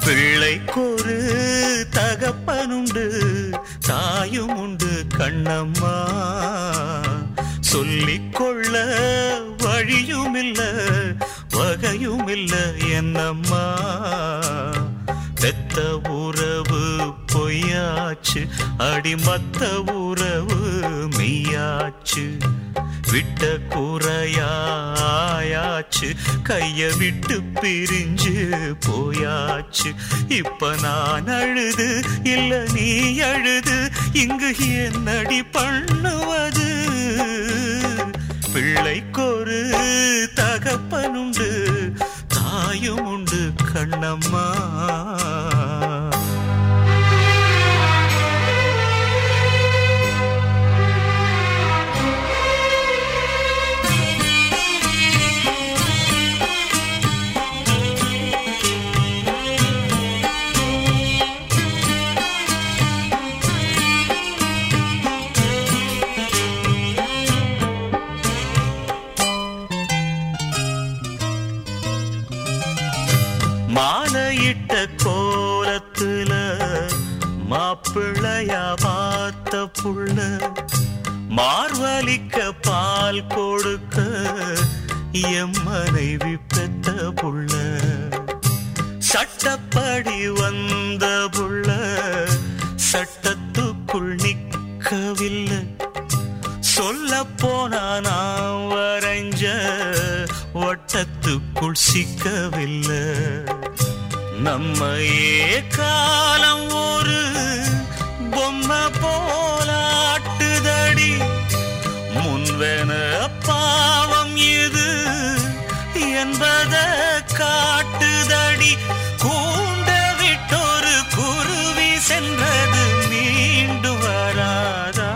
பிள்ளைக்கொரு தகப்பனுண்டு தாயும் உண்டு கண்ணம்மா சொல்லிக்கொள்ள வழியும் இல்ல வகையும் இல்ல என்னம்மா பெத்த உறவு பொய்யாச்சு அடிமத்த உறவு மெய்யாச்சு விட்ட குறையாயாச்சு கைய விட்டு பிரிஞ்சு போயாச்சு இப்ப நான் அழுது இல்ல நீ அழுது இங்கு என்னடி பண்ணுவது பிள்ளைக்கொரு தகப்பனுண்டு தாயும் உண்டு கண்ணம்மா மாலையிட்ட கோலத்துல மாப்பிள்ளையா பார்த்த புள்ள மார்வலிக்க பால் கொடுக்க எம் மனைவி பெத்த புள்ள சட்டப்படி வந்த புள்ள சட்டத்துக்குள் நிற்கவில்லை சொல்ல போனா நான் வரைஞ்ச வட்டத்துக்குள் சிக்கவில்லை நம்மையே காலம் ஒரு பொம்மை போலாட்டுதடி முன்வென பாவம் இது என்பத காட்டுதடி கூண்ட விட்டொரு குருவி சென்றது மீண்டு வராதா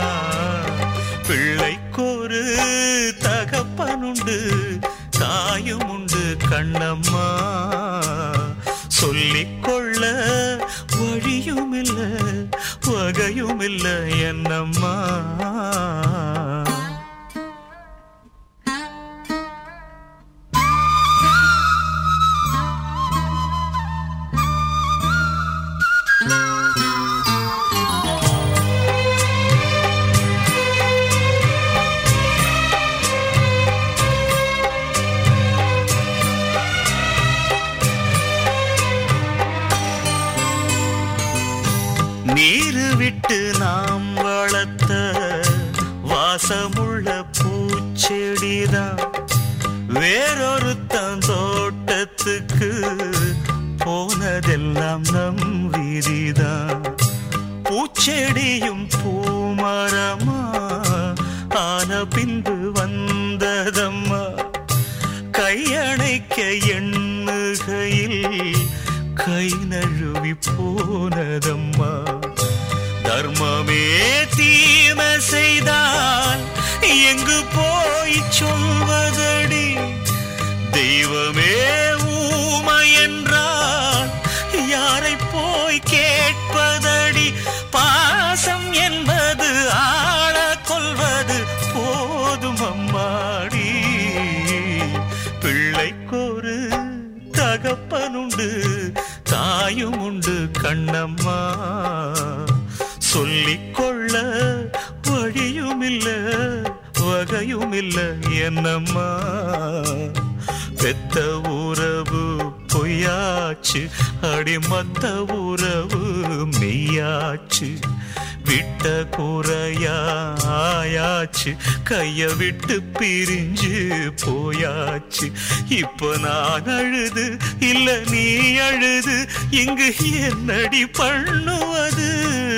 பிள்ளைக்கொரு தகப்பனுண்டு தாயும் உண்டு கண்ணம்மா சொல்லிக்கொள்ள வழியும் இல்ல வகையும் இல்ல என்னம்மா நீரு விட்டு நாம் வளர்த்த வாசமுள்ள பூச்செடிதான் வேறொருத்தன் தோட்டத்துக்கு போனதெல்லாம் நம் வீதிதான் பூச்செடியும் பூமரமா ஆன பின்பு வந்ததம்மா கையணைக்க எண்ணுகையில் கை நழுவி போனதம்மா தர்மமே தீமை செய்தால் எங்கு போய் சொல்வதடி தெய்வமே ஊமை என்றால் யாரை போய் கேட்பதடி பாசம் என்பது ஆள கொள்வது போதும் அம்மாடி பிள்ளைக்கொரு தகப்பனுண்டு தாயும் உண்டு கண்ணம்மா சொல்லிக்கொள்ள வழியும் இல்ல வகையும் இல்ல என்னம்மா பெத்த உறவு பொய்யாச்சு அடிமத்த உறவு மெய்யாச்சு விட்ட குறையாயாச்சு கைய விட்டு பிரிஞ்சு போயாச்சு இப்ப நான் அழுது இல்ல நீ அழுது இங்கு என்னடி பண்ணுவது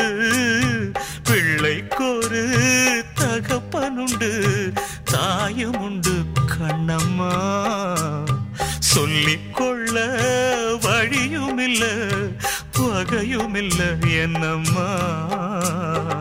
பிள்ளைக்கொரு தகப்பனுண்டு தாயும் உண்டு கண்ணம்மா சொல்லிக்கொள்ள வழியும் இல்ல வகையும் இல்ல என்னம்மா